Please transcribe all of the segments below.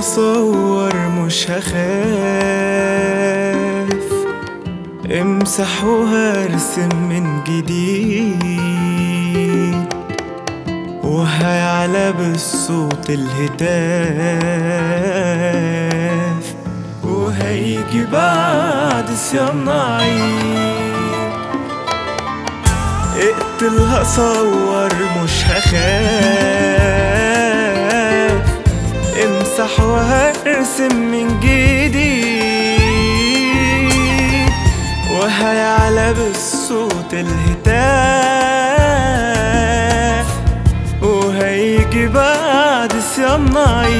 هصور مش هخاف امسح وهرسم من جديد وهيعلى بالصوت الهتاف وهيجي بعد صيام عيد اقتل هصور مش هخاف امسح وهرسم من جديد وهيعلى بالصوت الهتاف وهيجي بعد صيام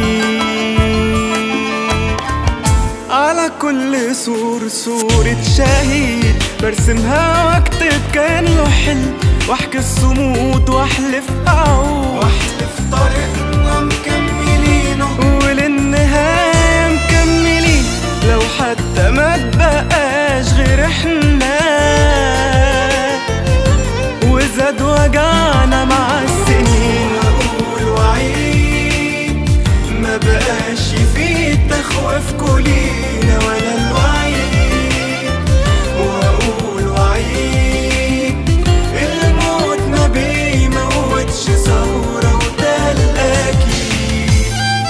عيد على كل سور صورة شهيد برسمها واكتب كان له حلم واحكي الصمود واحلف اعود واحلف طريقنا مكملينه وللنهاية مكملين لو حتى ما تبقاش غير احنا وزاد وجعنا مع السنين اقول وعيد ما بقاش في تخوف كلينا ولا الوعيد واقول وعيد الموت ما بيموتش ثورة وده الأكيد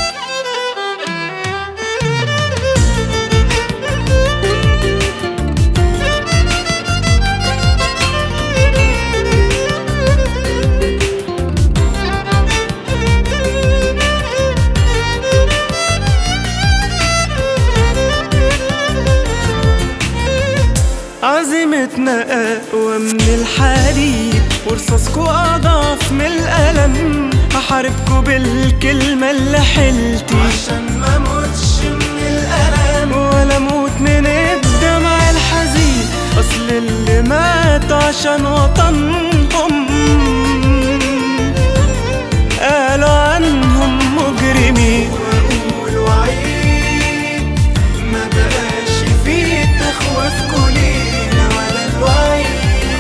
عزيمتنا أقوى من الحديد ورصاصكو أضعف من الألم هحاربكو بالكلمة اللي حلتي عشان ما موتش من الألم ولا موت من الدمع الحزين أصل اللي مات عشان وطنهم قالوا عنهم مجرمين وأقول وعيد ما بقاش فيه تخوف كلنا ولا الوعيد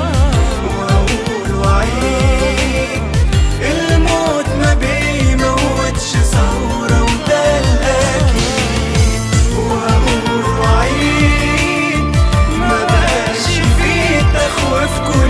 وأقول وعيد الموت ما بيموتش ثورة وده الأكيد وأقول وعيد ما بقاش فيه تخوف كلنا